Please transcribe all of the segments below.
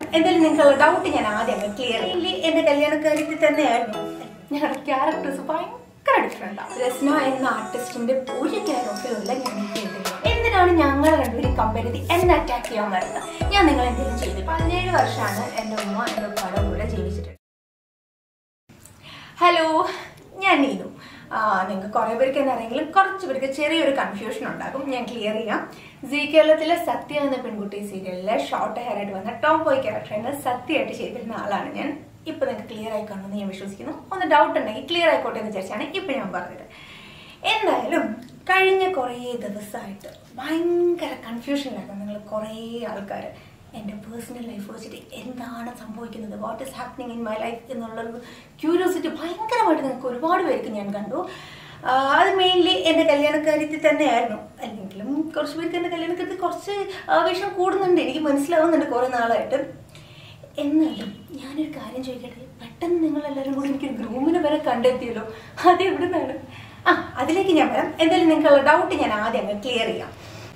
എന്തായാലും നിങ്ങൾക്കുള്ള ഡൗട്ട് ഞാൻ ആദ്യം ക്ലിയർ ചെയ്യില്ല എന്റെ കല്യാണക്കാര്യത്തിൽ തന്നെയായിരുന്നു ഞങ്ങളുടെ ക്യാരക്ടേഴ്സ് ഭയങ്കര ഡിഫറെന്റ് രസ്ന എന്ന ആർട്ടിസ്റ്റിന്റെ ഒരു ക്യാരക്ടറുമില്ല ഞാൻ ഈ ചെയ്തില്ല എന്തിനാണ് ഞങ്ങൾ രണ്ടുപേരും കമ്പയർ ചെയ്ത് എന്നെ അറ്റാക്ക് ചെയ്യാൻ വരുന്നത് ഞാൻ നിങ്ങൾ എന്തെങ്കിലും ചെയ്തു പതിനേഴ് വർഷമാണ് എന്റെ ഉമ്മ എന്റെ ഉപ്പാടെ കൂടെ ജീവിച്ചിട്ടുണ്ട് ഹലോ ഞാൻ നീതു നിങ്ങൾക്ക് കുറെ പേർക്ക് എന്നറിയെങ്കിലും കുറച്ച് പേർക്ക് ചെറിയൊരു കൺഫ്യൂഷൻ ഉണ്ടാകും ഞാൻ ക്ലിയർ ചെയ്യാം സി കേരളത്തിലെ സത്യ എന്ന പെൺകുട്ടി സീരിയലിലെ ഷോർട്ട് ഹെയർ ആയിട്ട് വന്ന ടോം ബോയ് ക്യാരക്ടറിനെ സത്യമായിട്ട് ചെയ്തിരുന്ന ആളാണ് ഞാൻ ഇപ്പൊ നിങ്ങൾക്ക് ക്ലിയർ ആയി കാണുമെന്ന് ഞാൻ വിശ്വസിക്കുന്നു ഒന്ന് ഡൗട്ട് ഉണ്ടെങ്കിൽ ക്ലിയർ ആയിക്കോട്ടെ എന്ന് വിചാരിച്ചാണ് ഇപ്പൊ ഞാൻ പറഞ്ഞത് എന്തായാലും കഴിഞ്ഞ കുറേ ദിവസമായിട്ട് ഭയങ്കര കൺഫ്യൂഷനിലായിരുന്നു നിങ്ങൾ കുറേ ആൾക്കാർ എൻ്റെ പേഴ്സണൽ ലൈഫ് വെച്ചിട്ട് എന്താണ് സംഭവിക്കുന്നത് what is happening in my life എന്നുള്ളൊരു ക്യൂരിയോസിറ്റി ഭയങ്കരമായിട്ട് നിങ്ങൾക്ക് ഒരുപാട് പേർക്ക് ഞാൻ കണ്ടു ആ, അത് മെയിൻലി എൻ്റെ കല്യാണക്കാര്യത്തിൽ തന്നെയായിരുന്നു അല്ലെങ്കിലും കുറച്ച് പേർക്ക് എൻ്റെ കല്യാണക്കാര്യത്തിൽ കുറച്ച് ആവേശം കൂടുന്നുണ്ട് എനിക്ക് മനസ്സിലാവുന്നുണ്ട് കുറേ നാളായിട്ട് എന്നാലും ഞാനൊരു കാര്യം ചോദിക്കട്ടെ പെട്ടെന്ന് നിങ്ങൾ എല്ലാവരും കൂടി എനിക്ക് ഗ്രൂമിനെ വരെ കണ്ടെത്തിയല്ലോ അത് എവിടെ നിന്നാണ് ആ അതിലേക്ക് ഞാൻ വരാം എന്തായാലും നിങ്ങൾക്കുള്ള ഡൗട്ട് ഞാൻ ആദ്യം അങ്ങ് ക്ലിയർ ചെയ്യാം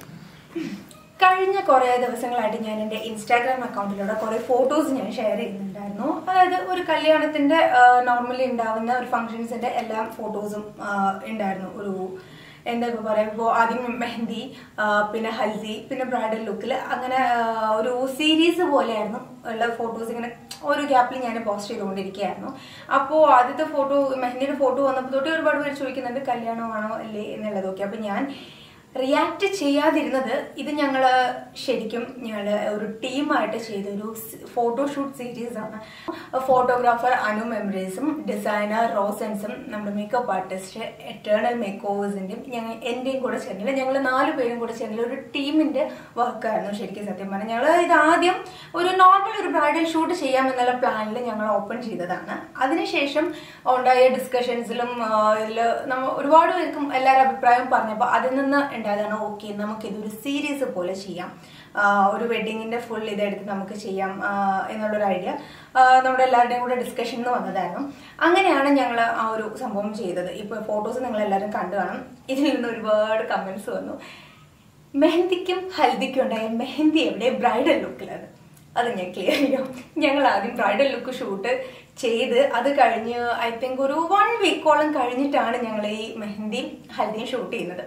കഴിഞ്ഞ കുറേ ദിവസങ്ങളായിട്ട് ഞാൻ എൻ്റെ ഇൻസ്റ്റാഗ്രാം അക്കൗണ്ടിലൂടെ കുറേ ഫോട്ടോസ് ഞാൻ ഷെയർ ചെയ്യുന്നുണ്ടായിരുന്നു അതായത് ഒരു കല്യാണത്തിന്റെ നോർമലി ഉണ്ടാവുന്ന ഒരു ഫംഗ്ഷൻസിന്റെ എല്ലാ ഫോട്ടോസും ഉണ്ടായിരുന്നു ഒരു എന്താ ഇപ്പോൾ പറയുമ്പോൾ ആദ്യം മെഹന്തി ആ, പിന്നെ ഹൽദി പിന്നെ ബ്രൈഡൽ ലുക്കിൽ അങ്ങനെ ആ, ഒരു സീരീസ് പോലെയായിരുന്നു ഉള്ള ഫോട്ടോസ് ഇങ്ങനെ ഓരോ ഗ്യാപ്പിൽ ഞാൻ പോസ്റ്റ് ചെയ്തുകൊണ്ടിരിക്കുകയായിരുന്നു അപ്പോൾ ആദ്യത്തെ ഫോട്ടോ മെഹന്തിയുടെ ഫോട്ടോ വന്നപ്പോൾ തൊട്ട് ഒരുപാട് പേര് ചോദിക്കുന്നുണ്ട് കല്യാണമാണോ അല്ലേ എന്നുള്ളതൊക്കെ അപ്പോൾ ഞാൻ റിയാക്ട് ചെയ്യാതിരുന്നത് ഇത് ഞങ്ങൾ ശരിക്കും ഞങ്ങൾ ഒരു ടീമായിട്ട് ചെയ്തൊരു ഫോട്ടോഷൂട്ട് സീരീസ് ആണ് ഫോട്ടോഗ്രാഫർ അനു മെമ്മറീസും ഡിസൈനർ റോസൻസും നമ്മുടെ മേക്കപ്പ് ആർട്ടിസ്റ്റ് എറ്റേണൽ മേക്ക് ഓവേഴ്സിൻ്റെയും ഞങ്ങൾ എൻ്റെയും കൂടെ ചേർന്നില്ല ഞങ്ങൾ നാല് പേരും കൂടെ ചേർന്നില്ല ഒരു ടീമിൻ്റെ വർക്കായിരുന്നു ശരിക്കും സത്യം പറഞ്ഞാൽ ഞങ്ങൾ ഇത് ആദ്യം ഒരു നോർമൽ ഒരു ബ്രൈഡൽ ഷൂട്ട് ചെയ്യാമെന്നുള്ള പ്ലാനിൽ ഞങ്ങൾ ഓപ്പൺ ചെയ്തതാണ് അതിനുശേഷം ഉണ്ടായ ഡിസ്കഷൻസിലും ഇതിൽ നമ്മൾ ഒരുപാട് പേർക്കും എല്ലാവരും അഭിപ്രായം പറഞ്ഞപ്പോൾ അതിൽ നിന്ന് ഉണ്ടായതാണ് ഓക്കെ നമുക്ക് ഇതൊരു സീരീസ് പോലെ ചെയ്യാം ആ, ഒരു വെഡിങ്ങിന്റെ ഫുൾ ഇതെടുത്ത് നമുക്ക് ചെയ്യാം ആ, എന്നുള്ളൊരു ഐഡിയ നമ്മുടെ എല്ലാവരുടെയും കൂടെ ഡിസ്കഷനിൽ വന്നതായിരുന്നു അങ്ങനെയാണ് ഞങ്ങൾ ആ ഒരു സംഭവം ചെയ്തത് ഇപ്പൊ ഫോട്ടോസ് നിങ്ങൾ എല്ലാവരും കണ്ടു കാണും ഇതിൽ നിന്ന് ഒരുപാട് കമന്റ്സ് വന്നു മെഹന്തിക്കും ഹൽദിക്കും ഉണ്ടായ മെഹന്തി എവിടെ ബ്രൈഡൽ ലുക്കിലാണ് അത് ഞാൻ ക്ലിയർ ചെയ്യാം ഞങ്ങൾ ആദ്യം ബ്രൈഡൽ ലുക്ക് ഷൂട്ട് ചെയ്ത് അത് കഴിഞ്ഞ് ഐ തിങ്ക് ഒരു വൺ വീക്കോളം കഴിഞ്ഞിട്ടാണ് ഞങ്ങൾ ഈ മെഹന്തിയും ഹൽദിയും ഷൂട്ട് ചെയ്യുന്നത്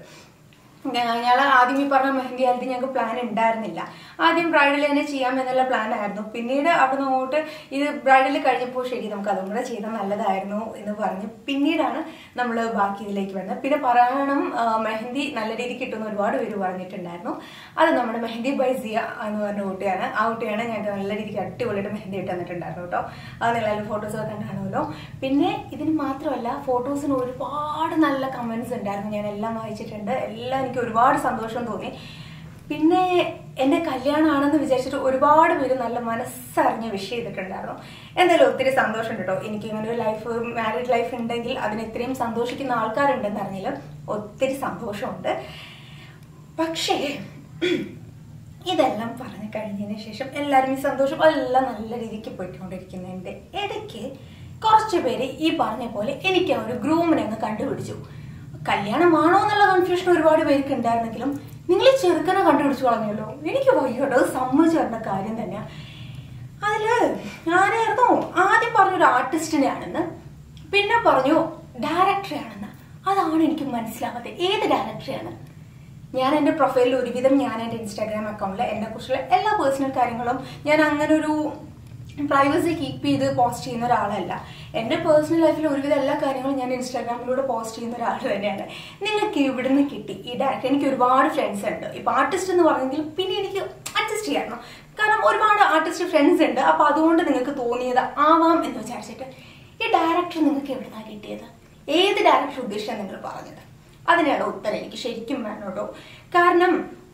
ഞങ്ങൾ ആദ്യം ഈ പറഞ്ഞ മെഹന്തി ഹൽദി ഞങ്ങൾക്ക് പ്ലാൻ ഉണ്ടായിരുന്നില്ല ആദ്യം ബ്രൈഡൽ തന്നെ ചെയ്യാം എന്നുള്ള പ്ലാൻ ആയിരുന്നു പിന്നീട് അവിടെ നിന്ന് അങ്ങോട്ട് ഇത് ബ്രൈഡൽ കഴിഞ്ഞപ്പോൾ ശരി നമുക്ക് അതും കൂടെ ചെയ്താൽ നല്ലതായിരുന്നു എന്ന് പറഞ്ഞ് പിന്നീടാണ് നമ്മൾ ബാക്കി ഇതിലേക്ക് വരുന്നത് പിന്നെ പറയണം ആ, മെഹന്തി നല്ല രീതിക്ക് കിട്ടുന്ന ഒരുപാട് പേര് പറഞ്ഞിട്ടുണ്ടായിരുന്നു അത് നമ്മുടെ മെഹന്തി ബൈസിയ എന്ന് പറഞ്ഞ കുട്ടിയാണ് ആ കുട്ടിയാണ് ഞങ്ങൾക്ക് നല്ല രീതിക്ക് അടിപൊളിയായിട്ട് മെഹന്തി ഇട്ട് തന്നിട്ടുണ്ടായിരുന്നു കേട്ടോ അത് നിങ്ങളെല്ലാം ഫോട്ടോസ് ഒക്കെ കണ്ടാണല്ലോ പിന്നെ ഇതിന് മാത്രമല്ല ഫോട്ടോസിന് ഒരുപാട് നല്ല കമന്റ്സ് ഉണ്ടായിരുന്നു ഞാൻ എല്ലാം വായിച്ചിട്ടുണ്ട് എല്ലാം എനിക്ക് ഒരുപാട് സന്തോഷം തോന്നി പിന്നെ എന്റെ കല്യാണമാണെന്ന് വിചാരിച്ചിട്ട് ഒരുപാട് പേര് നല്ല മനസ്സറിഞ്ഞ് വിഷ് ചെയ്തിട്ടുണ്ടായിരുന്നു എന്തായാലും ഒത്തിരി സന്തോഷമുണ്ട് കേട്ടോ എനിക്ക് ഇങ്ങനെ ഒരു ലൈഫ് മാരീഡ് ലൈഫ് ഉണ്ടെങ്കിൽ അതിന് ഇത്രയും സന്തോഷിക്കുന്ന ആൾക്കാരുണ്ടെന്ന് അറിഞ്ഞില്ല ഒത്തിരി സന്തോഷമുണ്ട് പക്ഷേ ഇതെല്ലാം പറഞ്ഞു കഴിഞ്ഞതിന് ശേഷം എല്ലാവരും ഈ സന്തോഷം എല്ലാം നല്ല രീതിക്ക് പോയിക്കൊണ്ടിരിക്കുന്നതിന്റെ ഇടയ്ക്ക് കുറച്ച് പേര് ഈ പറഞ്ഞ പോലെ എനിക്ക് ആ ഒരു ഗ്രൂമിനെ അങ്ങ് കണ്ടുപിടിച്ചു കല്യാണമാണോ എന്നുള്ള കൺഫ്യൂഷൻ ഒരുപാട് പേർക്ക് ഉണ്ടായിരുന്നെങ്കിലും നിങ്ങൾ ഈ ചെറുക്കനെ കണ്ടുപിടിച്ചു കളഞ്ഞല്ലോ എനിക്ക് വയ്യോട്ടോ അത് സമ്മതിച്ചു തരേണ്ട കാര്യം തന്നെയാ അതില് ഞാനായിരുന്നു ആദ്യം പറഞ്ഞു ഒരു ആർട്ടിസ്റ്റിനെ ആണെന്ന് പിന്നെ പറഞ്ഞു ഡയറക്ടറെ ആണെന്ന് അതാണ് എനിക്ക് മനസ്സിലാവാത്തത് ഏത് ഡയറക്ടറെയാണ് ഞാൻ എൻ്റെ പ്രൊഫൈലിൽ ഒരുവിധം ഞാൻ എൻ്റെ ഇൻസ്റ്റാഗ്രാം അക്കൗണ്ടിൽ എന്നെ കുറിച്ചുള്ള എല്ലാ പേഴ്സണൽ കാര്യങ്ങളും ഞാൻ അങ്ങനെ ഒരു പ്രൈവസി കീപ്പ് ചെയ്ത് പോസ്റ്റ് ചെയ്യുന്ന ഒരാളല്ല എൻ്റെ പേഴ്സണൽ ലൈഫിൽ ഒരുവിധം എല്ലാ കാര്യങ്ങളും ഞാൻ ഇൻസ്റ്റാഗ്രാമിലൂടെ പോസ്റ്റ് ചെയ്യുന്ന ഒരാൾ തന്നെയാണ് നിങ്ങൾക്ക് ഇവിടുന്ന് കിട്ടി ഈ ഡയറക്ടർ എനിക്ക് ഒരുപാട് ഫ്രണ്ട്സ് ഉണ്ട് ഇപ്പൊ ആർട്ടിസ്റ്റ് എന്ന് പറഞ്ഞെങ്കിൽ പിന്നെ എനിക്ക് അഡ്ജസ്റ്റ് ചെയ്യായിരുന്നു കാരണം ഒരുപാട് ആർട്ടിസ്റ്റ് ഫ്രണ്ട്സ് ഉണ്ട് അപ്പൊ അതുകൊണ്ട് നിങ്ങൾക്ക് തോന്നിയത് ആവാം എന്ന് വിചാരിച്ചിട്ട് ഈ ഡയറക്ടർ നിങ്ങൾക്ക് എവിടുന്നാണ് കിട്ടിയത് ഏത് ഡയറക്ടർ ഉദ്ദേശിച്ചാണ് നിങ്ങൾ പറഞ്ഞത് അതിനുള്ള ഉത്തരം എനിക്ക് ശരിക്കും വേണം കേട്ടോ കാരണം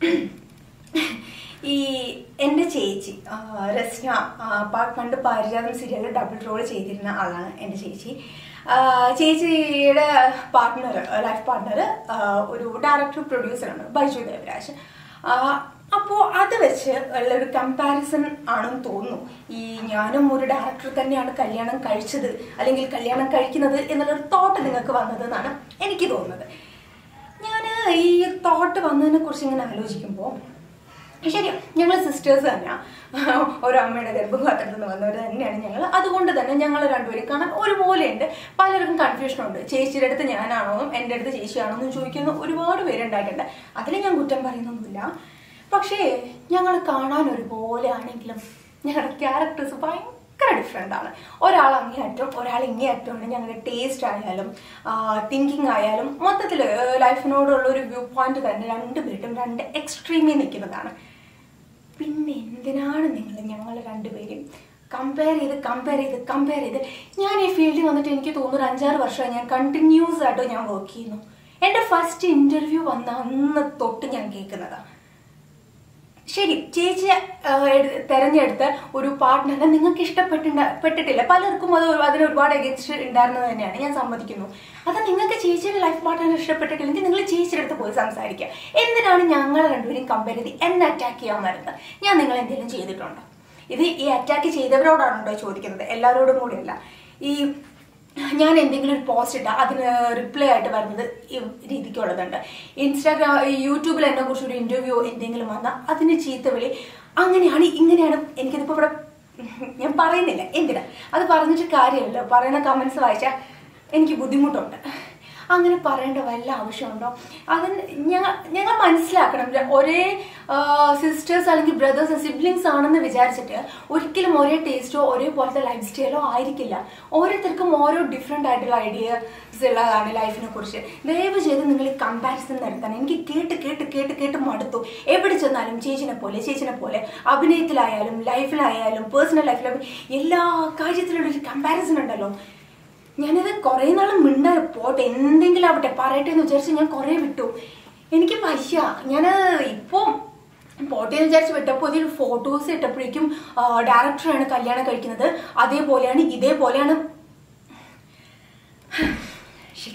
ഈ എൻ്റെ ചേച്ചി ആ, രസ്ന ആ, പ- പണ്ട് പാരിജാതം സീരിയലിൽ ഡബിൾ റോൾ ചെയ്തിരുന്ന ആളാണ് എൻ്റെ ചേച്ചി ആ, ചേച്ചിയുടെ പാർട്ട്ണർ ലൈഫ് പാർട്ട്ണർ ഒരു ഡയറക്ടർ പ്രൊഡ്യൂസറാണ് ബൈജു ദേവരാജ് ആ, അപ്പോ അത് വെച്ച് ഉള്ള ഒരു കമ്പാരിസൺ ആണെന്ന് തോന്നുന്നു ഈ ഞാനും ഒരു ഡയറക്ടർ തന്നെയാണ് കല്യാണം കഴിച്ചത് അല്ലെങ്കിൽ കല്യാണം കഴിക്കുന്നത് എന്നുള്ളൊരു തോട്ട് നിങ്ങൾക്ക് വന്നത് എന്നാണ് എനിക്ക് തോന്നുന്നത് ഞാൻ ഈ തോട്ട് വന്നതിനെ കുറിച്ച് ഇങ്ങനെ ആലോചിക്കുമ്പോൾ ശരിയാ ഞങ്ങൾ സിസ്റ്റേഴ്സ് തന്നെയാണ് ഒരു അമ്മയുടെ ഗർഭപാത്രത്തിൽ നിന്ന് വന്നവർ തന്നെയാണ് ഞങ്ങൾ അതുകൊണ്ട് തന്നെ ഞങ്ങൾ രണ്ടുപേരും കാണാൻ ഒരുപോലെയുണ്ട് പലർക്കും കൺഫ്യൂഷൻ ഉണ്ട് ചേച്ചിയുടെ അടുത്ത് ഞാനാണോ എൻ്റെ അടുത്ത് ചേച്ചിയാണോ എന്ന് ചോദിക്കുന്ന ഒരുപാട് പേരുണ്ടായിട്ടുണ്ട് അതിൽ ഞാൻ കുറ്റം പറയുന്നൊന്നുമില്ല പക്ഷേ ഞങ്ങൾ കാണാൻ ഒരുപോലെ ആണെങ്കിലും ഞങ്ങളുടെ ക്യാരക്ടേഴ്സ് ഭയങ്കര ഡിഫറെൻ്റ് ആണ് ഒരാൾ അങ്ങേയറ്റം ഒരാൾ ഇങ്ങേയറ്റമാണ് ഞങ്ങളുടെ ടേസ്റ്റ് ആയാലും തിങ്കിങ് ആയാലും മൊത്തത്തിൽ ലൈഫിനോടുള്ള ഒരു വ്യൂ പോയിന്റ് തന്നെ രണ്ടുപേരും രണ്ട് എക്സ്ട്രീമിൽ നിൽക്കുന്നതാണ് പിന്നെ എന്തിനാണ് നിങ്ങൾ ഞങ്ങൾ രണ്ടുപേരും കമ്പയർ ചെയ്ത് കമ്പയർ ചെയ്ത് കമ്പയർ ചെയ്ത് ഞാൻ ഈ ഫീൽഡിൽ വന്നിട്ട് എനിക്ക് തോന്നുന്നു ഒരു അഞ്ചാറ് വർഷമായി ഞാൻ കണ്ടിന്യൂസ് ആയിട്ട് ഞാൻ വർക്ക് ചെയ്യുന്നു എൻ്റെ ഫസ്റ്റ് ഇൻ്റർവ്യൂ വന്ന അന്ന് തൊട്ട് ഞാൻ കേൾക്കുന്നതാണ് ശരി ചേച്ചി ആ, എടു- തെരഞ്ഞെടുത്ത ഒരു പാർട്ട്ണറെ നിങ്ങൾക്ക് ഇഷ്ടപ്പെട്ടിണ്ട പെട്ടിട്ടില്ല പലർക്കും അത് ഒരു- അതിന് ഒരുപാട് എഗൻസ്റ്റ് ഉണ്ടായിരുന്നത് തന്നെയാണ് ഞാൻ സമ്മതിക്കുന്നു അത് നിങ്ങൾക്ക് ചേച്ചിയുടെ ലൈഫ് പാർട്ട്ണർ ഇഷ്ടപ്പെട്ടിട്ടില്ലെങ്കിൽ നിങ്ങൾ ചേച്ചിയുടെ അടുത്ത് പോയി സംസാരിക്കുക എന്തിനാണ് ഞങ്ങൾ രണ്ടുപേരും കമ്പയർ ചെയ്ത് എന്നെ അറ്റാക്ക് ചെയ്യാൻ വരുന്നത് ഞാൻ നിങ്ങൾ എന്തെങ്കിലും ചെയ്തിട്ടുണ്ടോ ഇത് ഈ അറ്റാക്ക് ചെയ്തവരോടാണ് കേട്ടോ ചോദിക്കുന്നത് എല്ലാവരോടും കൂടിയല്ല ഈ ഞാൻ എന്തെങ്കിലും ഒരു പോസ്റ്റ് ഇട്ടാൽ അതിന് റിപ്ലൈ ആയിട്ട് വരുന്നത് ഈ രീതിക്കുള്ളതുണ്ട് ഇൻസ്റ്റാഗ്രാം യൂട്യൂബിൽ എന്നെ കുറിച്ച് ഒരു ഇന്റർവ്യൂ എന്തെങ്കിലും വന്നാൽ അതിന് ചീത്തവിളി അങ്ങനെയാണ് ഇങ്ങനെയാണ് എനിക്കിതിപ്പോൾ ഇവിടെ ഞാൻ പറയുന്നില്ല എന്തിനാ അത് പറഞ്ഞിട്ട് കാര്യമില്ല പറയുന്ന കമന്റ്സ് വായിച്ചാൽ എനിക്ക് ബുദ്ധിമുട്ടുണ്ട് അങ്ങനെ പറയേണ്ട വല്ല ആവശ്യമുണ്ടോ അതിന് ഞങ്ങൾ ഞങ്ങൾ മനസ്സിലാക്കണം ര- ഒരേ സിസ്റ്റേഴ്സ് അല്ലെങ്കിൽ ബ്രദേഴ്സ് സിബ്ലിങ്സ് ആണെന്ന് വിചാരിച്ചിട്ട് ഒരിക്കലും ഒരേ ടേസ്റ്റോ ഒരേപോലത്തെ ലൈഫ് സ്റ്റൈലോ ആയിരിക്കില്ല ഓരോരുത്തർക്കും ഓരോ ഡിഫറെൻ്റ് ആയിട്ടുള്ള ഐഡിയസ് ഉള്ളതാണ് ലൈഫിനെ കുറിച്ച് ദയവ് ചെയ്ത് നിങ്ങൾ ഈ കമ്പാരിസൺ നടത്താൻ എനിക്ക് കേട്ട് കേട്ട് കേട്ട് കേട്ട് മടുത്തു എവിടെ ചെന്നാലും ചേച്ചിനെ പോലെ ചേച്ചിനെ പോലെ അഭിനയത്തിലായാലും ലൈഫിലായാലും പേഴ്സണൽ ലൈഫിലായാലും എല്ലാ കാര്യത്തിലുള്ള ഒരു കമ്പാരിസൺ ഉണ്ടല്ലോ ഞാനിത് കുറേ നാൾ മിണ്ട പോട്ടെ എന്തെങ്കിലും ആവട്ടെ പറയട്ടെ എന്ന് വിചാരിച്ച് ഞാൻ കുറേ വിട്ടു എനിക്ക് വയ്യ ഞാൻ ഇപ്പോൾ പോട്ടെ എന്ന് വിചാരിച്ച് വിട്ടപ്പോൾ ഇതിൽ ഫോട്ടോസ് ഇട്ടപ്പോഴേക്കും ഡയറക്ടറാണ് കല്യാണം കഴിക്കുന്നത് അതേപോലെയാണ് ഇതേപോലെയാണ് ശരി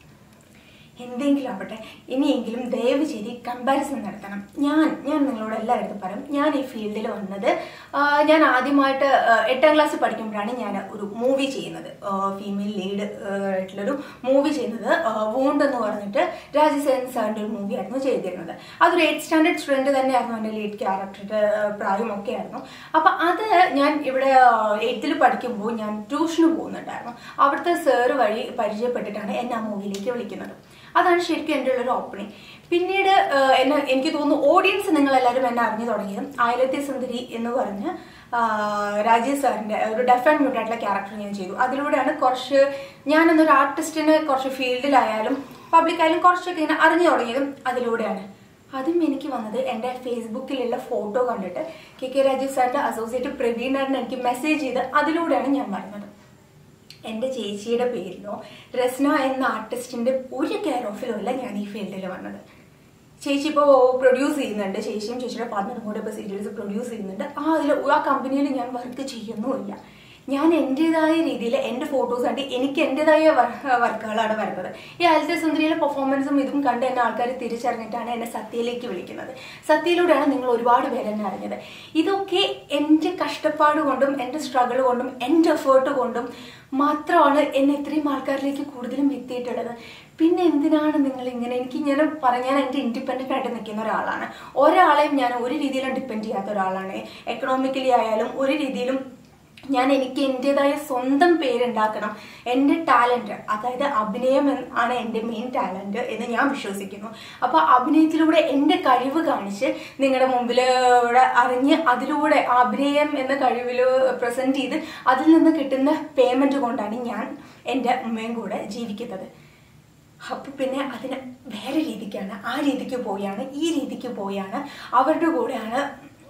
എന്തെങ്കിലും ആവട്ടെ ഇനിയെങ്കിലും ദയവ് ചെയ്ത് കമ്പാരിസൺ നടത്തണം ഞാൻ ഞാൻ നിങ്ങളോട് എല്ലാവരും പറയും ഞാൻ ഈ ഫീൽഡിൽ വന്നത് ആ, ഞാൻ ആദ്യമായിട്ട് ആ, എട്ടാം ക്ലാസ്സിൽ പഠിക്കുമ്പോഴാണ് ഞാൻ ഒരു മൂവി ചെയ്യുന്നത് ഫീമെയിൽ ലീഡ് ആയിട്ടുള്ളൊരു മൂവി ചെയ്യുന്നത് വൂണ്ട് എന്ന് പറഞ്ഞിട്ട് രാജസേൻ സാറിൻ്റെ ഒരു മൂവി ആയിരുന്നു ചെയ്തിരുന്നത് അതൊരു എയ്റ്റ് സ്റ്റാൻഡേർഡ് സ്റ്റുഡൻറ്റ് തന്നെയായിരുന്നു എൻ്റെ ലീഡ് ക്യാരക്ടറുടെ പ്രായമൊക്കെ ആയിരുന്നു അപ്പം അത് ഞാൻ ഇവിടെ എയ്ത്തിൽ പഠിക്കുമ്പോൾ ഞാൻ ട്യൂഷന് പോകുന്നുണ്ടായിരുന്നു അവിടുത്തെ സാറ് വഴി പരിചയപ്പെട്ടിട്ടാണ് എന്നെ ആ മൂവിയിലേക്ക് വിളിക്കുന്നത് അതാണ് ശരിക്കും എൻ്റെ ഉള്ളൊരു ഓപ്പണിങ് പിന്നീട് ആ, എന്നെ എനിക്ക് തോന്നുന്നു ഓഡിയൻസ് നിങ്ങൾ എല്ലാവരും എന്നെ അറിഞ്ഞു തുടങ്ങിയതും ആയിരത്തി സുന്ദരി എന്ന് പറഞ്ഞ് ആ, രാജേഷ് സാറിന്റെ ഒരു ഡെഫ് ആൻഡ് മ്യൂട്ട് ആയിട്ടുള്ള ക്യാരക്ടർ ഞാൻ ചെയ്തു അതിലൂടെയാണ് കുറച്ച് ഞാനെന്നൊരു ആർട്ടിസ്റ്റിന് കുറച്ച് ഫീൽഡിലായാലും പബ്ലിക്കായാലും കുറച്ചൊക്കെ ഇങ്ങനെ അറിഞ്ഞു തുടങ്ങിയതും അതിലൂടെയാണ് അതും എനിക്ക് വന്നത് എൻ്റെ ഫേസ്ബുക്കിലുള്ള ഫോട്ടോ കണ്ടിട്ട് കെ കെ രാജീവ് സാറിന്റെ അസോസിയേറ്റ് പ്രവീണാറിന് എനിക്ക് മെസ്സേജ് ചെയ്ത് അതിലൂടെയാണ് ഞാൻ വരുന്നത് എൻ്റെ ചേച്ചിയുടെ പേരിലോ രസ്ന എന്ന ആർട്ടിസ്റ്റിന്റെ ഒരു കെയർ ഓഫിലോ അല്ല ഞാൻ ഈ ഫീൽഡിൽ വന്നത് ചേച്ചി ഇപ്പോൾ പ്രൊഡ്യൂസ് ചെയ്യുന്നുണ്ട് ചേച്ചിയും ചേച്ചിയുടെ പാർട്ണറും കൂടെ ഇപ്പോൾ സീരിയൽസ് പ്രൊഡ്യൂസ് ചെയ്യുന്നുണ്ട് ആ അതിൽ ആ കമ്പനിയിൽ ഞാൻ വർക്ക് ചെയ്യുന്നുമില്ല ഞാൻ എൻ്റെതായ രീതിയിൽ എൻ്റെ ഫോട്ടോസ് കണ്ട് എനിക്ക് എൻ്റെതായ വർക്കുകളാണ് വരുന്നത് ഈ ആലത്തെ സുന്ദരിയിലെ പെർഫോമൻസും ഇതും കണ്ട് എന്നെ ആൾക്കാർ തിരിച്ചറിഞ്ഞിട്ടാണ് എന്നെ സത്യയിലേക്ക് വിളിക്കുന്നത് സത്യയിലൂടെയാണ് നിങ്ങൾ ഒരുപാട് പേര് എന്നെ അറിഞ്ഞത് ഇതൊക്കെ എൻ്റെ കഷ്ടപ്പാട് കൊണ്ടും എൻ്റെ സ്ട്രഗിൾ കൊണ്ടും എൻ്റെ എഫേർട്ട് കൊണ്ടും മാത്രമാണ് എന്നെ ഇത്രയും ആൾക്കാരിലേക്ക് കൂടുതലും എത്തിയിട്ടുള്ളത് പിന്നെ എന്തിനാണ് നിങ്ങൾ ഇങ്ങനെ എനിക്ക് ഞാൻ പറഞ്ഞാൽ എൻ്റെ ഇൻഡിപെൻഡൻ്റ് ആയിട്ട് നിൽക്കുന്ന ഒരാളാണ് ഒരാളെയും ഞാൻ ഒരു രീതിയിലും ഡിപ്പെൻഡ് ചെയ്യാത്ത ഒരാളാണ് എക്കണോമിക്കലി ആയാലും ഒരു രീതിയിലും ഞാൻ എനിക്ക് എൻ്റെതായ സ്വന്തം പേരുണ്ടാക്കണം എൻ്റെ ടാലൻറ്റ് അതായത് അഭിനയം എന്ന് ആണ് എൻ്റെ മെയിൻ ടാലൻറ്റ് എന്ന് ഞാൻ വിശ്വസിക്കുന്നു അപ്പോൾ അഭിനയത്തിലൂടെ എൻ്റെ കഴിവ് കാണിച്ച് നിങ്ങളുടെ മുമ്പിൽ ഇവിടെ അറിഞ്ഞ് അതിലൂടെ ആ അഭിനയം എന്ന കഴിവിൽ പ്രസൻറ്റ് ചെയ്ത് അതിൽ നിന്ന് കിട്ടുന്ന പേയ്മെൻറ്റ് കൊണ്ടാണ് ഞാൻ എൻ്റെ ഉമ്മയും കൂടെ ജീവിക്കുന്നത് അപ്പൊ പിന്നെ അതിന് വേറെ രീതിക്കാണ് ആ രീതിക്ക് പോയാണ് ഈ രീതിക്ക് പോയാണ് അവരുടെ കൂടെയാണ്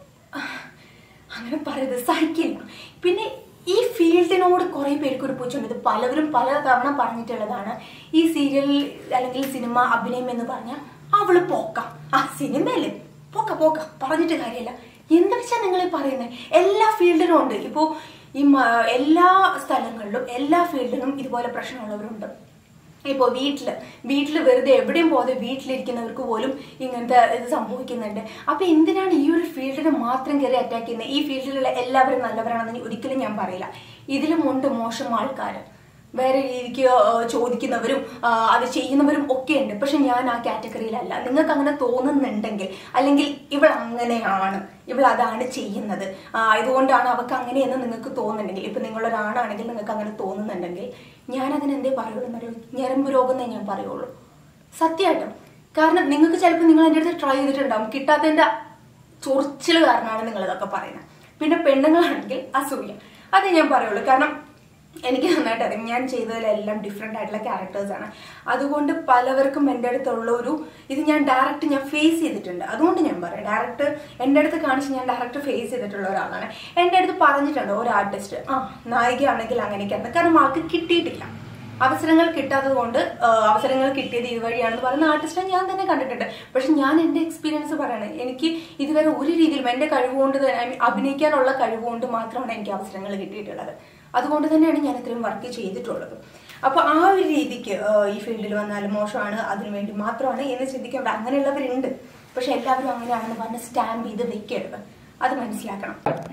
അങ്ങനെ പറയുന്നത് സഹിക്കില്ല പിന്നെ ഈ ഫീൽഡിനോട് കുറേ പേർക്ക് ഒരു പുച്ഛമുണ്ട് ഇത് പലവരും പല തവണ പറഞ്ഞിട്ടുള്ളതാണ് ഈ സീരിയൽ അല്ലെങ്കിൽ സിനിമ അഭിനയം എന്ന് പറഞ്ഞാൽ അവള് പോക്കാം ആ സിനിമയല്ലേ പോക്ക പോക്ക പറഞ്ഞിട്ട് കാര്യമില്ല എന്താ വെച്ചാൽ നിങ്ങൾ പറയുന്നത് എല്ലാ ഫീൽഡിലും ഉണ്ട് ഇപ്പോൾ ഈ മ- എല്ലാ സ്ഥലങ്ങളിലും എല്ലാ ഫീൽഡിലും ഇതുപോലെ പ്രശ്നമുള്ളവരുണ്ട് ഇപ്പോൾ വീട്ടിൽ വീട്ടിൽ വെറുതെ എവിടെയും പോകാതെ വീട്ടിലിരിക്കുന്നവർക്ക് പോലും ഇങ്ങനത്തെ ഇത് സംഭവിക്കുന്നുണ്ട് അപ്പൊ എന്തിനാണ് ഈ ഒരു ഫീൽഡിനെ മാത്രം കയറി അറ്റാക്ക് ചെയ്യുന്നത് ഈ ഫീൽഡിലുള്ള എല്ലാവരും നല്ലവരാണെന്ന് ഒരിക്കലും ഞാൻ പറയില്ല ഇതിലുമുണ്ട് മോശം ആൾക്കാർ വേറെ രീതിക്ക് ആ, ചോദിക്കുന്നവരും ആ, അത് ചെയ്യുന്നവരും ഒക്കെ ഉണ്ട് പക്ഷെ ഞാൻ ആ കാറ്റഗറിയിലല്ല നിങ്ങൾക്ക് അങ്ങനെ തോന്നുന്നുണ്ടെങ്കിൽ അല്ലെങ്കിൽ ഇവൾ അങ്ങനെയാണ് ഇവൾ അതാണ് ചെയ്യുന്നത് ആ, ഇതുകൊണ്ടാണ് അവൾക്ക് അങ്ങനെയെന്ന് നിങ്ങൾക്ക് തോന്നുന്നുണ്ടെങ്കിൽ ഇപ്പൊ നിങ്ങളൊരാണാണെങ്കിൽ നിങ്ങൾക്ക് അങ്ങനെ തോന്നുന്നുണ്ടെങ്കിൽ ഞാൻ അതിന് എന്തേ പറയുള്ളൂ എന്നറിയോ ഞരമ്പ് രോഗം എന്നേ ഞാൻ പറയുള്ളൂ സത്യമായിട്ടും കാരണം നിങ്ങൾക്ക് ചിലപ്പോൾ നിങ്ങൾ എൻ്റെ അടുത്ത് ട്രൈ ചെയ്തിട്ടുണ്ടാവും കിട്ടാത്തതിന്റെ ചൊറിച്ചിൽ കാരണമാണ് നിങ്ങൾ ഇതൊക്കെ പറയുന്നത് പിന്നെ പെണ്ണുങ്ങളാണെങ്കിൽ അസൂയ അത് ഞാൻ പറയുള്ളൂ കാരണം എനിക്ക് നന്നായിട്ട് അറിയാം ഞാൻ ചെയ്തതിലെല്ലാം ഡിഫറെൻ്റ് ആയിട്ടുള്ള ക്യാരക്ടേഴ്സ് ആണ് അതുകൊണ്ട് പലവർക്കും എൻ്റെ അടുത്തുള്ള ഒരു ഇത് ഞാൻ ഡയറക്റ്റ് ഞാൻ ഫേസ് ചെയ്തിട്ടുണ്ട് അതുകൊണ്ട് ഞാൻ പറയാം ഡയറക്റ്റ് എൻ്റെ അടുത്ത് കാണിച്ച് ഞാൻ ഡയറക്റ്റ് ഫേസ് ചെയ്തിട്ടുള്ള ഒരാളാണ് എൻ്റെ അടുത്ത് പറഞ്ഞിട്ടുണ്ട് ഒരു ആർട്ടിസ്റ്റ് ആ നായികയാണെങ്കിൽ അങ്ങനെയൊക്കെയാണ് കാരണം ആൾക്ക് കിട്ടിയിട്ടില്ല അവസരങ്ങൾ കിട്ടാത്തത് കൊണ്ട് ആ, അവസരങ്ങൾ കിട്ടിയത് ഇതുവഴിയാണെന്ന് പറയുന്ന ആർട്ടിസ്റ്റിനെ ഞാൻ തന്നെ കണ്ടിട്ടുണ്ട് പക്ഷെ ഞാൻ എൻ്റെ എക്സ്പീരിയൻസ് പറയണത് എനിക്ക് ഇതുവരെ ഒരു രീതിയിലും എൻ്റെ കഴിവുകൊണ്ട് തന്നെ I mean, അഭിനയിക്കാനുള്ള കഴിവുകൊണ്ട് മാത്രമാണ് എനിക്ക് അവസരങ്ങൾ കിട്ടിയിട്ടുള്ളത് അതുകൊണ്ട് തന്നെയാണ് ഞാൻ ഇത്രയും വർക്ക് ചെയ്തിട്ടുള്ളത് അപ്പൊ ആ ഒരു രീതിക്ക് ആ, ഈ ഫീൽഡിൽ വന്നാലും മോശമാണ് അതിനുവേണ്ടി മാത്രമാണ് എന്ന് ചിന്തിക്കേണ്ട അങ്ങനെയുള്ളവരുണ്ട് പക്ഷെ എല്ലാവരും അങ്ങനെയാണെന്ന് പറഞ്ഞ് സ്റ്റാമ്പ് ചെയ്ത് വെക്കരുത് അത് മനസ്സിലാക്കണം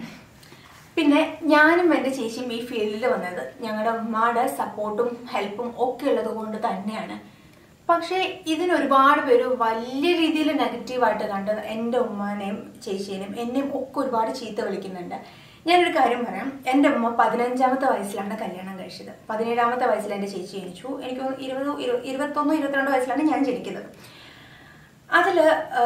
പിന്നെ ഞാനും എൻ്റെ ചേച്ചിയും ഈ ഫീൽഡിൽ വന്നത് ഞങ്ങളുടെ ഉമ്മയുടെ സപ്പോർട്ടും ഹെൽപ്പും ഒക്കെ ഉള്ളത് കൊണ്ട് തന്നെയാണ് പക്ഷേ ഇതിന് ഒരുപാട് പേര് വലിയ രീതിയിൽ നെഗറ്റീവായിട്ട് കണ്ട് എൻ്റെ ഉമ്മാനെയും ചേച്ചീനെയും എന്നെയും ഒക്കെ ഒരുപാട് ചീത്ത വിളിക്കുന്നുണ്ട് ഞാനൊരു കാര്യം പറയാം എൻ്റെ ഉമ്മ പതിനഞ്ചാമത്തെ വയസ്സിലാണ് കല്യാണം കഴിച്ചത് പതിനേഴാമത്തെ വയസ്സിൽ എൻ്റെ ചേച്ചി ജനിച്ചു എനിക്ക് തോന്നുന്നു ഇരുപത് ഇരു- ഇരുപത്തൊന്ന് ഇരുപത്തിരണ്ട് വയസ്സിലാണ് ഞാൻ ജനിക്കുന്നത് അതിൽ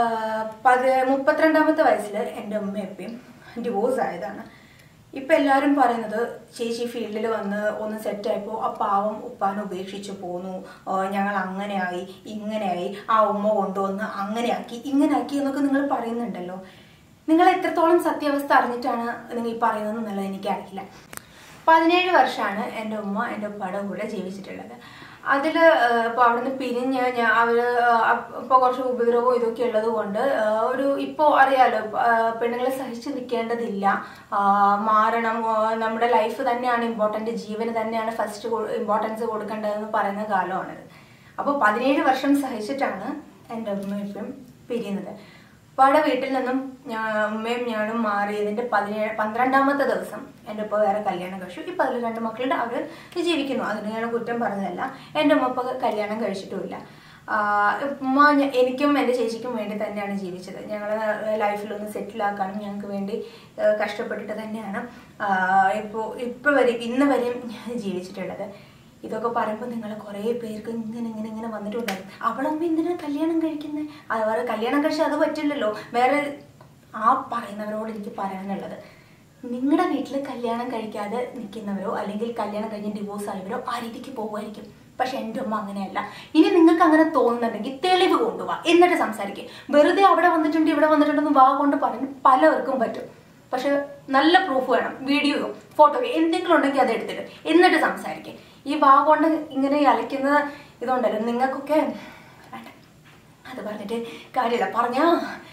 പത് മുപ്പത്തിരണ്ടാമത്തെ വയസ്സിൽ എൻ്റെ ഉമ്മയപ്പയും ഡിവോഴ്സ് ആയതാണ് ഇപ്പം എല്ലാവരും പറയുന്നത് ചേച്ചി ഫീൽഡിൽ വന്ന് ഒന്ന് സെറ്റായപ്പോൾ ആ പാവം ഉപ്പാനെ ഉപേക്ഷിച്ച് പോന്നു ആ, ഞങ്ങൾ അങ്ങനെയായി ഇങ്ങനെയായി ആ ഉമ്മ കൊണ്ടുവന്ന് അങ്ങനെയാക്കി ഇങ്ങനെയാക്കി എന്നൊക്കെ നിങ്ങൾ പറയുന്നുണ്ടല്ലോ നിങ്ങൾ എത്രത്തോളം സത്യാവസ്ഥ അറിഞ്ഞിട്ടാണ് നിങ്ങൾ ഈ പറയുന്നത് എന്നുള്ളത് എനിക്കറിയില്ല പതിനേഴ് വർഷമാണ് എൻ്റെ ഉമ്മ എൻ്റെ ഉപ്പയുടെ കൂടെ ജീവിച്ചിട്ടുള്ളത് അതിൽ ഇപ്പോൾ അവിടുന്ന് പിരിഞ്ഞ് ഞാൻ അവർ ഇപ്പോൾ കുറച്ച് ഉപദ്രവവും ഇതൊക്കെ ഉള്ളത് കൊണ്ട് ആ, ഒരു ഇപ്പോൾ അറിയാലോ പെണ്ണുങ്ങൾ സഹിച്ച് നിൽക്കേണ്ടതില്ല ആ, മാറണം ആ, നമ്മുടെ ലൈഫ് തന്നെയാണ് ഇമ്പോർട്ടൻ്റ് ജീവന് തന്നെയാണ് ഫസ്റ്റ് ഇമ്പോർട്ടൻസ് കൊടുക്കേണ്ടതെന്ന് പറയുന്ന കാലമാണിത് അപ്പോൾ പതിനേഴ് വർഷം സഹിച്ചിട്ടാണ് എൻ്റെ ഉമ്മ ഇപ്പം പിരിയുന്നത് ഉപ്പയുടെ വീട്ടിൽ നിന്നും ഞാൻ ഉമ്മയും ഞാനും മാറിയതിന്റെ പതിനേഴ് പന്ത്രണ്ടാമത്തെ ദിവസം എൻ്റെ ഉപ്പ വേറെ കല്യാണം കഴിച്ചു ഇപ്പം അതിൽ രണ്ട് മക്കളുടെ അവർ ജീവിക്കുന്നു അതിന് ഞാൻ കുറ്റം പറഞ്ഞതല്ല എൻ്റെ ഉമ്മ ഇപ്പൊ കല്യാണം കഴിച്ചിട്ടുമില്ല ആഹ് ഉമ്മ ഞ- എനിക്കും എൻ്റെ ചേച്ചിക്കും വേണ്ടി തന്നെയാണ് ജീവിച്ചത് ഞങ്ങൾ ലൈഫിൽ ഒന്ന് സെറ്റിൽ ആക്കാനും ഞങ്ങൾക്ക് വേണ്ടി ആഹ് കഷ്ടപ്പെട്ടിട്ട് തന്നെയാണ് ഇപ്പോൾ ഇപ്പോൾ വരെ ഇന്ന് വരെയും ജീവിച്ചിട്ടുള്ളത് ഇതൊക്കെ പറയുമ്പോൾ നിങ്ങൾ കുറേ പേർക്ക് ഇങ്ങനെ ഇങ്ങനെ ഇങ്ങനെ വന്നിട്ടുണ്ടാകും അവളമ്മ എന്തിനാ കല്യാണം കഴിക്കുന്നത് അത് വേറെ കല്യാണം കഴിച്ചാൽ അത് പറ്റില്ലല്ലോ വേറെ ആ പറയുന്നവരോട് എനിക്ക് പറയാനുള്ളത് നിങ്ങളുടെ വീട്ടിൽ കല്യാണം കഴിക്കാതെ നിൽക്കുന്നവരോ അല്ലെങ്കിൽ കല്യാണം കഴിഞ്ഞ് ഡിവോഴ്സ് ആയവരോ ആ രീതിക്ക് പോകുമായിരിക്കും പക്ഷെ എൻ്റെ ഉമ്മ അങ്ങനെയല്ല ഇനി നിങ്ങൾക്ക് അങ്ങനെ തോന്നുന്നുണ്ടെങ്കിൽ തെളിവ് കൊണ്ടുപോവാ എന്നിട്ട് സംസാരിക്കുക വെറുതെ അവിടെ വന്നിട്ടുണ്ട് ഇവിടെ വന്നിട്ടുണ്ടെന്ന് വാ കൊണ്ട് പറഞ്ഞ് പലവർക്കും പറ്റും പക്ഷെ നല്ല പ്രൂഫ് വേണം വീഡിയോയോ ഫോട്ടോയോ എന്തെങ്കിലും ഉണ്ടെങ്കിൽ അത് എടുത്തിട്ട് എന്നിട്ട് സംസാരിക്കുക ഈ വാ കൊണ്ട് ഇങ്ങനെ അലയ്ക്കുന്ന ഇതുണ്ടല്ലോ നിങ്ങൾക്കൊക്കെ വേണ്ട അത് പറഞ്ഞിട്ട് കാര്യമില്ല പറഞ്ഞാ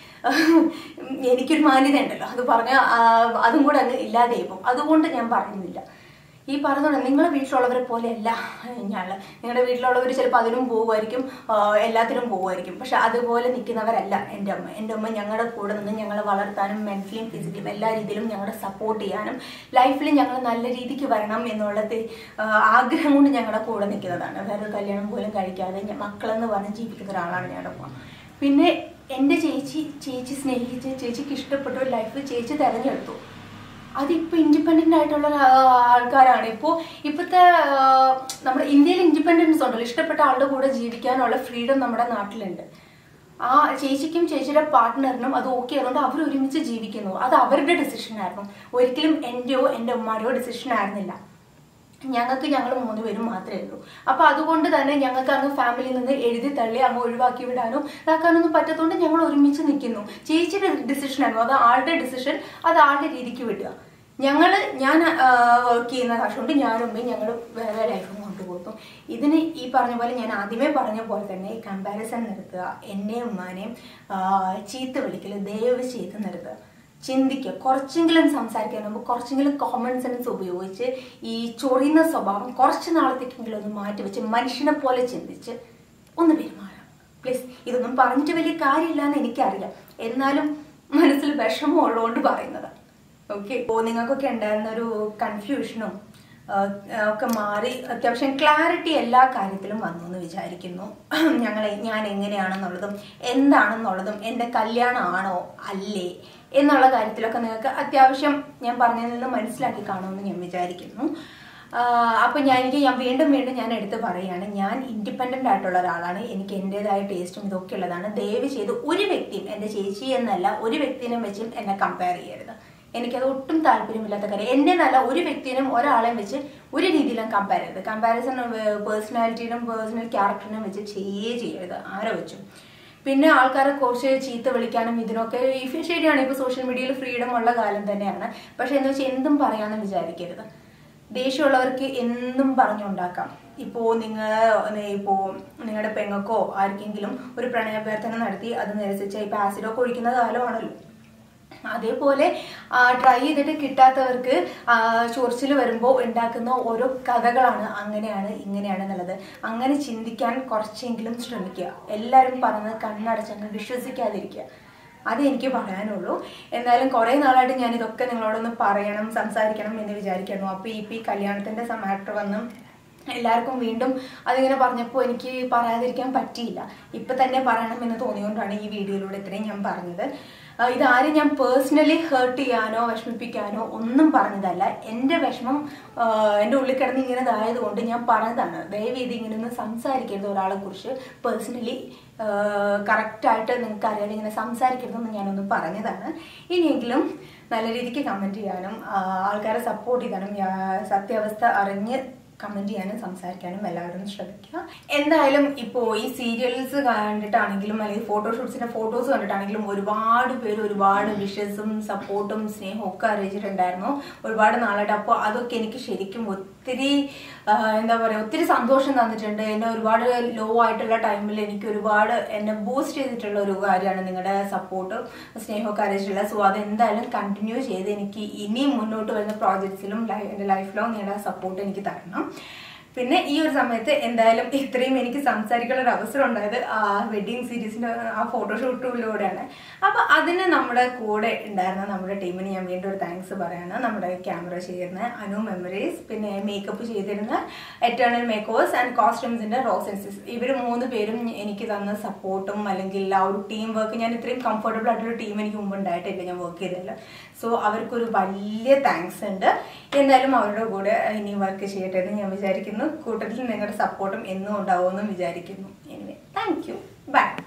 എനിക്കൊരു മാന്യത ഉണ്ടല്ലോ അത് പറഞ്ഞാൽ അതും കൂടെ അങ്ങ് ഇല്ലാതെ പോകും അതുകൊണ്ട് ഞാൻ പറയുന്നില്ല ഈ പറഞ്ഞോളെ നിങ്ങളുടെ വീട്ടിലുള്ളവരെ പോലെയല്ല ഞാൻ നിങ്ങളുടെ വീട്ടിലുള്ളവർ ചിലപ്പോൾ അതിനും പോകുമായിരിക്കും ആ, എല്ലാത്തിനും പോകുമായിരിക്കും പക്ഷെ അതുപോലെ നിൽക്കുന്നവരല്ല എൻ്റെ അമ്മ എൻ്റെ അമ്മ ഞങ്ങളുടെ കൂടെ നിന്ന് ഞങ്ങളെ വളർത്താനും മെന്റലിയും ഫിസിക്കലും എല്ലാ രീതിയിലും ഞങ്ങളെ സപ്പോർട്ട് ചെയ്യാനും ലൈഫിൽ ഞങ്ങൾ നല്ല രീതിക്ക് വരണം എന്നുള്ളത് ആ, ആഗ്രഹം കൊണ്ട് ഞങ്ങളുടെ കൂടെ നിൽക്കുന്നതാണ് വേറെ കല്യാണം പോലും കഴിക്കാതെ ഞ- മക്കളെന്ന് പറഞ്ഞ് ജീവിക്കുന്ന ഒരാളാണ് ഞങ്ങളുടെ അമ്മ പിന്നെ എൻ്റെ ചേച്ചി ചേച്ചി സ്നേഹിച്ച് ചേച്ചിക്ക് ഇഷ്ടപ്പെട്ട ഒരു ലൈഫ് ചേച്ചി തിരഞ്ഞെടുത്തു അതിപ്പോ ഇൻഡിപെൻഡന്റ് ആയിട്ടുള്ള ആ, ആൾക്കാരാണ് ഇപ്പോൾ ഇപ്പോഴത്തെ ആ, നമ്മുടെ ഇന്ത്യയിൽ ഇൻഡിപെൻഡൻസ് ഉണ്ടല്ലോ ഇഷ്ടപ്പെട്ട ആളുടെ കൂടെ ജീവിക്കാനുള്ള ഫ്രീഡം നമ്മുടെ നാട്ടിലുണ്ട് ആ ചേച്ചിക്കും ചേച്ചിയുടെ പാർട്ട്ണറിനും അത് ഓക്കെ ആയതുകൊണ്ട് അവർ ഒരുമിച്ച് ജീവിക്കുന്നു അത് അവരുടെ ഡിസിഷൻ ആയിരുന്നു ഒരിക്കലും എന്റെയോ എൻ്റെ ഉമ്മാടെയോ ഡിസിഷൻ ആയിരുന്നില്ല ഞങ്ങൾക്ക് ഞങ്ങൾ മൂന്ന് പേരും മാത്രമേ ഉള്ളൂ അപ്പൊ അതുകൊണ്ട് തന്നെ ഞങ്ങൾക്ക് അങ്ങ് ഫാമിലിയിൽ നിന്ന് എഴുതി തള്ളി അങ്ങ് ഒഴിവാക്കി വിടാനോ ഇതാക്കാനൊന്നും പറ്റാത്തതുകൊണ്ട് ഞങ്ങൾ ഒരുമിച്ച് നിൽക്കുന്നു ചേച്ചിയുടെ ഡിസിഷൻ ആയിരുന്നു അത് ആളുടെ ഡിസിഷൻ അത് ആളുടെ രീതിക്ക് വിടുക ഞങ്ങള് ഞാൻ വർക്ക് ചെയ്യുന്ന കാശ് കൊണ്ട് ഞാനും ഉമ്മയും ഞങ്ങൾ വേറെ ലൈഫും കൊണ്ടുപോകുന്നു ഇതിന് ഈ പറഞ്ഞ പോലെ ഞാൻ ആദ്യമേ പറഞ്ഞ പോലെ തന്നെ ഈ കമ്പാരിസൺ നിർത്തുക എന്നെയും ഉമ്മാനെയും ആ, ചീത്ത വിളിക്കല് ദയവ് ചെയ്ത് നിർത്തുക ചിന്തിക്കുക കുറച്ചെങ്കിലും സംസാരിക്കാൻ നമുക്ക് കുറച്ചെങ്കിലും കോമൺ സെൻസ് ഉപയോഗിച്ച് ഈ ചൊറിയുന്ന സ്വഭാവം കുറച്ച് നാളത്തേക്കെങ്കിലും ഒന്ന് മാറ്റി വെച്ച് മനുഷ്യനെ പോലെ ചിന്തിച്ച് ഒന്ന് പെരുമാറാം പ്ലീസ് ഇതൊന്നും പറഞ്ഞിട്ട് വലിയ കാര്യമില്ല എന്ന് എനിക്കറിയാം എന്നാലും മനസ്സിൽ വിഷമം ഉള്ളതുകൊണ്ട് പറയുന്നത് ഓക്കെ ഇപ്പോൾ നിങ്ങൾക്കൊക്കെ ഉണ്ടായിരുന്ന ഒരു കൺഫ്യൂഷനും ഒക്കെ മാറി അത്യാവശ്യം ക്ലാരിറ്റി എല്ലാ കാര്യത്തിലും വന്നു എന്ന് വിചാരിക്കുന്നു ഞങ്ങളെ ഞാൻ എങ്ങനെയാണെന്നുള്ളതും എന്താണെന്നുള്ളതും എൻ്റെ കല്യാണമാണോ അല്ലേ എന്നുള്ള കാര്യത്തിലൊക്കെ നിങ്ങൾക്ക് അത്യാവശ്യം ഞാൻ പറഞ്ഞതിൽ നിന്ന് മനസ്സിലാക്കി കാണുമെന്ന് ഞാൻ വിചാരിക്കുന്നു അപ്പം ഞാൻ എനിക്ക് ഞാൻ വീണ്ടും വീണ്ടും ഞാൻ എടുത്ത് പറയുകയാണ് ഞാൻ ഇൻഡിപെൻഡൻ്റ് ആയിട്ടുള്ള ഒരാളാണ് എനിക്ക് എൻ്റെതായ ടേസ്റ്റും ഇതൊക്കെ ഉള്ളതാണ് ദയവ് ചെയ്ത് ഒരു വ്യക്തിയും എൻ്റെ ചേച്ചി എന്നല്ല ഒരു വ്യക്തിനെ വെച്ചും എന്നെ കമ്പയർ ചെയ്യരുത് എനിക്കത് ഒട്ടും താല്പര്യമില്ലാത്ത കാര്യം എൻ്റെ നല്ല ഒരു വ്യക്തിനും ഒരാളെയും വെച്ച് ഒരു രീതിയിലും കമ്പയർ ചെയ്യരുത് കമ്പാരിസൺ പേഴ്സണാലിറ്റിനും പേഴ്സണൽ ക്യാരക്ടറിനും വെച്ച് ചെയ്യേ ചെയ്യരുത് ആരോ വെച്ചും പിന്നെ ആൾക്കാരെ കുറച്ച് ചീത്ത വിളിക്കാനും ഇതിനൊക്കെ ഇഫ് ശരിയാണ് ഇപ്പോൾ സോഷ്യൽ മീഡിയയിൽ ഫ്രീഡം ഉള്ള കാലം തന്നെയാണ് പക്ഷെ എന്ന് വെച്ചാൽ എന്തും പറയാമെന്ന് വിചാരിക്കരുത് ദേഷ്യമുള്ളവർക്ക് എന്തും പറഞ്ഞുണ്ടാക്കാം ഇപ്പോൾ നിങ്ങൾ ഇപ്പോൾ നിങ്ങളുടെ പെങ്ങക്കോ ആർക്കെങ്കിലും ഒരു പ്രണയാഭ്യർത്ഥന നടത്തി അത് നിരസിച്ച ഇപ്പോൾ ആസിഡൊക്കെ ഒഴിക്കുന്ന കാലമാണല്ലോ അതേപോലെ ട്രൈ ചെയ്തിട്ട് കിട്ടാത്തവർക്ക് ചൊറിച്ചിൽ വരുമ്പോൾ ഉണ്ടാക്കുന്ന ഓരോ കഥകളാണ് അങ്ങനെയാണ് ഇങ്ങനെയാണ് എന്നുള്ളത് അങ്ങനെ ചിന്തിക്കാൻ കുറച്ചെങ്കിലും ശ്രമിക്കുക എല്ലാവരും പറയുന്നത് കണ്ണടച്ചങ്ങ് വിശ്വസിക്കാതിരിക്കുക അത് എനിക്ക് പറയാനുള്ളൂ എന്നാലും കുറേ നാളായിട്ട് ഞാൻ ഇതൊക്കെ നിങ്ങളോടൊന്ന് പറയണം സംസാരിക്കണം എന്ന് വിചാരിക്കുന്നു അപ്പോൾ ഇപ്പം ഈ കല്യാണത്തിൻ്റെ മാറ്റർ വന്നും എല്ലാവർക്കും വീണ്ടും അതിങ്ങനെ പറഞ്ഞപ്പോൾ എനിക്ക് പറയാതിരിക്കാൻ പറ്റിയില്ല ഇപ്പം തന്നെ പറയണം എന്ന് തോന്നിയോണ്ടാണ് ഈ വീഡിയോയിലൂടെ ഇത്രയും ഞാൻ പറഞ്ഞത് ഇതാരും ഞാൻ പേഴ്സണലി ഹേർട്ട് ചെയ്യാനോ വിഷമിപ്പിക്കാനോ ഒന്നും പറഞ്ഞതല്ല എൻ്റെ വിഷമം എൻ്റെ ഉള്ളിൽ കിടന്ന് ഇങ്ങനെ ഇതായതുകൊണ്ട് ഞാൻ പറഞ്ഞതാണ് ദയവേദി ഇങ്ങനെ ഒന്ന് സംസാരിക്കരുത് ഒരാളെ കുറിച്ച് പേഴ്സണലി കറക്റ്റായിട്ട് നിങ്ങൾക്ക് അറിയാതെ ഇങ്ങനെ സംസാരിക്കരുതെന്ന് ഞാനൊന്ന് പറഞ്ഞതാണ് ഇനിയെങ്കിലും നല്ല രീതിക്ക് കമൻറ്റ് ചെയ്യാനും ആൾക്കാരെ സപ്പോർട്ട് ചെയ്യാനും സത്യാവസ്ഥ അറിഞ്ഞ് കമൻറ്റ് ചെയ്യാനും സംസാരിക്കാനും എല്ലാവരും ശ്രമിക്കുക എന്തായാലും ഇപ്പോൾ ഈ സീരിയൽസ് കണ്ടിട്ടാണെങ്കിലും അല്ലെങ്കിൽ ഫോട്ടോഷൂട്ട്സിന്റെ ഫോട്ടോസ് കണ്ടിട്ടാണെങ്കിലും ഒരുപാട് പേര് ഒരുപാട് വിഷസും സപ്പോർട്ടും സ്നേഹവും ഒക്കെ അറിയിച്ചിട്ടുണ്ടായിരുന്നു ഒരുപാട് നാളായിട്ട് അപ്പോൾ അതൊക്കെ എനിക്ക് ശരിക്കും ഒത്തിരി എന്താ പറയുക ഒത്തിരി സന്തോഷം തന്നിട്ടുണ്ട് എന്നെ ഒരുപാട് ലോ ആയിട്ടുള്ള ടൈമിൽ എനിക്ക് ഒരുപാട് എന്നെ ബൂസ്റ്റ് ചെയ്തിട്ടുള്ള ഒരു കാര്യമാണ് നിങ്ങളുടെ സപ്പോർട്ടും സ്നേഹമൊക്കെ അറിയിച്ചിട്ടുള്ള സോ അത് എന്തായാലും കണ്ടിന്യൂ ചെയ്ത് എനിക്ക് ഇനിയും മുന്നോട്ട് വരുന്ന പ്രോജക്ട്സിലും എൻ്റെ ലൈഫ് ലോങ് നിങ്ങളുടെ സപ്പോർട്ട് എനിക്ക് തരണം പിന്നെ ഈ ഒരു സമയത്ത് എന്തായാലും ഇത്രയും എനിക്ക് സംസാരിക്കാനുള്ള ഒരു അവസരം ഉണ്ടായത് ആ വെഡിങ് സീരീസിന്റെ ആ ഫോട്ടോഷൂട്ടിലൂടെയാണ് അപ്പൊ അതിന് നമ്മുടെ കൂടെ ഉണ്ടായിരുന്ന നമ്മുടെ ടീമിന് ഞാൻ വീണ്ടും ഒരു താങ്ക്സ് പറയാണ് നമ്മുടെ ക്യാമറ ചെയ്യുന്ന അനു മെമ്മറീസ് പിന്നെ മേക്കപ്പ് ചെയ്തിരുന്ന എറ്റേണൽ മേക്കേഴ്സ് ആൻഡ് കോസ്റ്റ്യൂംസിന്റെ റോസൻസിസ് ഇവർ മൂന്ന് പേരും എനിക്ക് തന്ന സപ്പോർട്ടും അല്ലെങ്കിൽ ആ ഒരു ടീം വർക്ക് ഞാൻ ഇത്രയും കംഫർട്ടബിൾ ആയിട്ടൊരു ടീം എനിക്ക് മുമ്പ് ഉണ്ടായിട്ടില്ല ഞാൻ വർക്ക് ചെയ്തില്ല സോ അവർക്കൊരു വലിയ താങ്ക്സ് ഉണ്ട് എന്തായാലും അവരുടെ കൂടെ ഇനി വർക്ക് ചെയ്യട്ടെ എന്ന് ഞാൻ വിചാരിക്കുന്നു കൂട്ടത്തിൽ നിങ്ങളുടെ സപ്പോർട്ടും എന്നും ഉണ്ടാവുമെന്നും വിചാരിക്കുന്നു എനിവേ താങ്ക് യു ബൈ